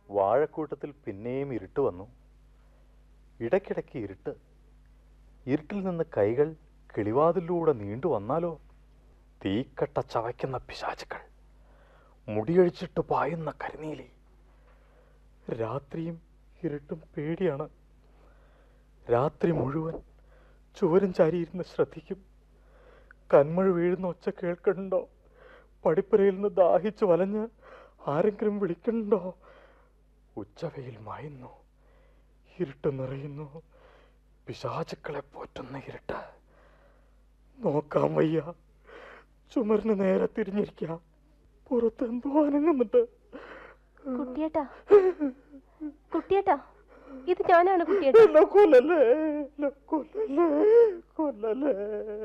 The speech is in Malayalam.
വാഴക്കൂട്ടത്തിൽ പിന്നെയും ഇരുട്ട് വന്നു ഇടയ്ക്കിടയ്ക്ക് ഇരുട്ട് ഇരുട്ടിൽ നിന്ന് കൈകൾ കിളിവാതിലൂടെ നീണ്ടു വന്നാലോ തീക്കട്ട ചവയ്ക്കുന്ന പിശാചുക്കൾ മുടിയഴിച്ചിട്ട് പായുന്ന കരിനീലി രാത്രിയും ഇരുട്ടും പേടിയാണ് രാത്രി മുഴുവൻ ചുവരും ചാരിയിരുന്ന് ശ്രദ്ധിക്കും കന്മഴ വീഴുന്ന ഒച്ച കേൾക്കണ്ടോ പടിപ്പുരയിൽ നിന്ന് ദാഹിച്ചു വലഞ്ഞ് ആരെങ്കിലും വിളിക്കണ്ടോ ഉച്ചവെയിൽ മായുന്നു ഇരുട്ട് നിറയുന്നു പിശാചുക്കളെ പോറ്റുന്ന ഇരുട്ട് നോക്കാം വയ്യ ചുമരിന് നേരെ തിരിഞ്ഞിരിക്കാം പുറത്ത് എന്തോ അനങ്ങുന്നുണ്ട് കുട്ടിയേട്ടാ കുട്ടിയേട്ടാ ഇത് ഞാനാണ് കുട്ടിയേട്ടാ എന്നെ കൊല്ലല്ലേ എന്നെ കൊല്ലല്ലേ കൊല്ലല്ലേ